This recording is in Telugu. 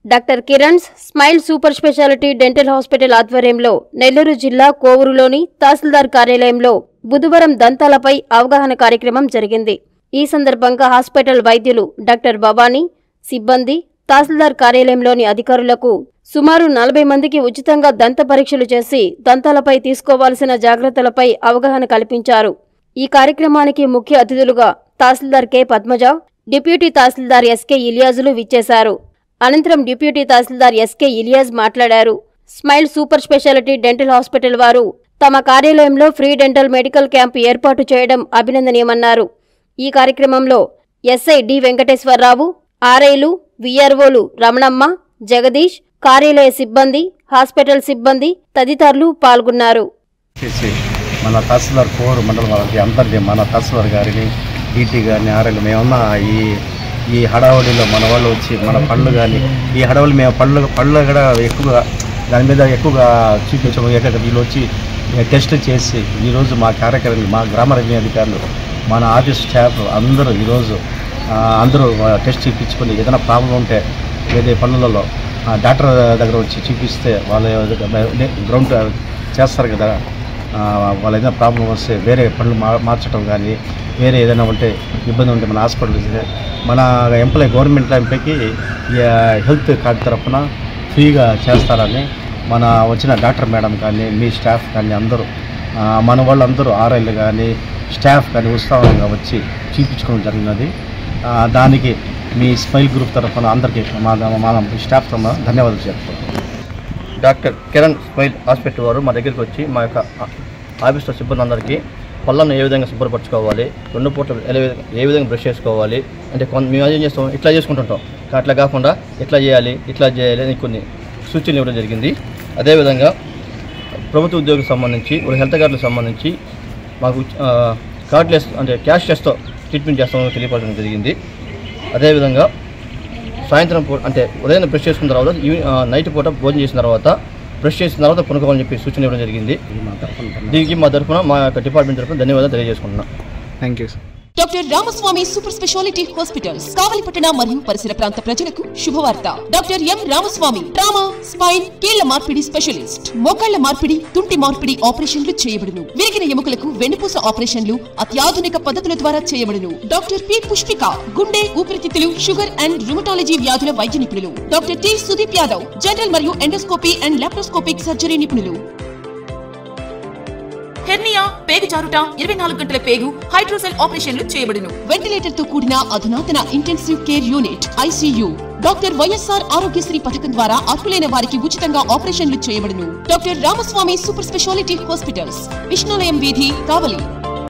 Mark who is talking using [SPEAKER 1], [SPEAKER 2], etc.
[SPEAKER 1] doctor Kiran's smile super speciality dental hospital ఆధ్వర్యంలో నెల్లూరు జిల్లా కోవూరులోని తహసీల్దార్ కార్యాలయంలో బుధవారం దంతాలపై అవగాహన కార్యక్రమం జరిగింది ఈ సందర్భంగా హాస్పిటల్ వైద్యులు డాక్టర్ భవానీ సిబ్బంది తహసీల్దార్ కార్యాలయంలోని అధికారులకు సుమారు నలభై మందికి ఉచితంగా దంత పరీక్షలు చేసి దంతాలపై తీసుకోవాల్సిన జాగ్రత్తలపై అవగాహన కల్పించారు ఈ కార్యక్రమానికి ముఖ్య అతిథులుగా tahsildar K Padmaja deputy tahsildar SK ఇలియాజులు విచ్చేశారు అనంతరం డిప్యూటీ తహసీల్దార్ ఎస్కే ఇలియాజ్ మాట్లాడారు smile super speciality dental hospital వారు తమ కార్యాలయంలో ఫ్రీ డెంటల్ మెడికల్ క్యాంప్ ఏర్పాటు చేయడం అభినందనీయమన్నారు ఈ కార్యక్రమంలో ఎస్ఐ డి వెంకటేశ్వరరావు ఆర్ఐలు విఆర్ఓలు రమణమ్మ జగదీష్ కార్యాలయ సిబ్బంది హాస్పిటల్ సిబ్బంది తదితరులు పాల్గొన్నారు
[SPEAKER 2] చేసి మన తహసీల్దార్ కోరు మండలం వాళ్ళకి అందరినీ మన తహసీల్దార్ గారిని డీటీ గారిని ఆర్ఎల్ మేమున్న ఈ ఈ హడావుడిలో మన వాళ్ళు వచ్చి మన పళ్ళు కానీ ఈ హడావుడి మేము పళ్ళు పళ్ళు కూడా ఎక్కువగా దాని మీద ఎక్కువగా చూపించడం ఎక్కడ వీళ్ళు వచ్చి టెస్ట్ చేసి ఈరోజు మా కార్యక్రమం మా గ్రామ రెవెన్యూ అధికారులు మన ఆఫీస్ స్టాఫ్ అందరూ ఈరోజు ఆ, అందరూ టెస్ట్ చూపించుకొని ఏదైనా ప్రాబ్లం ఉంటే ఏదే పనులలో ఆ, డాక్టర్ దగ్గర వచ్చి చూపిస్తే వాళ్ళ గ్రౌండ్ చేస్తారు కదా ఆ, వాళ్ళ ఏదైనా ప్రాబ్లం వస్తే వేరే పనులు మా మార్చడం కానీ వేరే ఏదైనా ఉంటే ఇబ్బంది ఉంటే మన హాస్పిటల్ మన ఎంప్లాయీ గవర్నమెంట్ ఎంప్లాయీకి హెల్త్ కార్డు తరఫున ఫ్రీగా చేస్తారని మన వచ్చిన డాక్టర్ మేడం కానీ మీ స్టాఫ్ కానీ అందరూ ఆ, మన వాళ్ళందరూ ఆర్ఐలు కానీ స్టాఫ్ కానీ ఉత్సాహంగా వచ్చి చూపించుకోవడం జరిగినది ఆ, దానికి మీ స్మైల్ గ్రూప్ తరఫున అందరికీ మా మా స్టాఫ్ తరఫున ధన్యవాదాలు చెప్పుకుంటున్నాను
[SPEAKER 3] డాక్టర్ కిరణ్ స్మైల్ హాస్పిటల్ వారు మా దగ్గరికి వచ్చి మా యొక్క ఆఫీస్లో సిబ్బంది అందరికీ పళ్ళను ఏ విధంగా శుభ్రపరచుకోవాలి రెండు పూట్ల ఏ విధంగా ఏ విధంగా బ్రష్ చేసుకోవాలి అంటే కొంత మేము ఏం చేస్తాం ఇట్లా చేసుకుంటుంటాం కానీ అట్లా కాకుండా ఇట్లా చేయాలి ఇట్లా చేయాలి అని కొన్ని సూచనలు ఇవ్వడం జరిగింది అదేవిధంగా ప్రభుత్వ ఉద్యోగులకు సంబంధించి ఒక హెల్త్ కార్డులకు సంబంధించి మాకు ఆ, కార్డ్లెస్ అంటే క్యాష్లెస్తో ట్రీట్మెంట్ చేస్తామని తెలియపడడం జరిగింది అదేవిధంగా సాయంత్రం పూట అంటే ఉదయం బ్రష్ చేసుకున్న తర్వాత ఈవి- ఆ, నైట్ పూట భోజనం చేసిన తర్వాత బ్రష్ చేసిన తర్వాత కొనుక్కోవాలని చెప్పి సూచన ఇవ్వడం జరిగింది
[SPEAKER 2] మా తరఫున
[SPEAKER 3] దీనికి మా తరఫున మా యొక్క డిపార్ట్మెంట్ తరఫున ధన్యవాదాలు తెలియజేసుకుంటున్నాం
[SPEAKER 4] thank you sir
[SPEAKER 5] doctor Ramaswamy super speciality hospitals కావలిపట్టణ మరియు పరిసర ప్రాంత ప్రజలకు శుభవార్త doctor M Ramaswamy trauma spine కీళ్ల మార్పిడి స్పెషలిస్ట్ మోకాళ్ల మార్పిడి తుంటి మార్పిడి ఆపరేషన్లు చేయబడును విరిగిన ఎముకలకు వెన్నుపూస ఆపరేషన్లు అత్యాధునిక పద్ధతుల ద్వారా చేయబడును డాక్టర్ పి పుష్పిక గుండె ఊపిరితిత్తులు షుగర్ అండ్ రుమటాలజీ వ్యాధుల వైద్య నిపుణులు doctor T Sudeep Yadav general మరియు ఎండోస్కోపీ అండ్ లాప్రోస్కోపిక్ సర్జరీ నిపుణులు హెర్నియా పేగు జారుట ఇరవై నాలుగు గంటల పేగు హైడ్రోసెల్ ఆపరేషన్లు చేయబడును వెంటిలేటర్ తో కూడిన అధునాతన intensive care unit ICU doctor YSR Aarogyasri పథకం ద్వారా అర్హులైన వారికి ఉచితంగా ఆపరేషన్లు చేయబడును doctor Ramaswamy super speciality hospitals Vishnalayam వీధి కావలి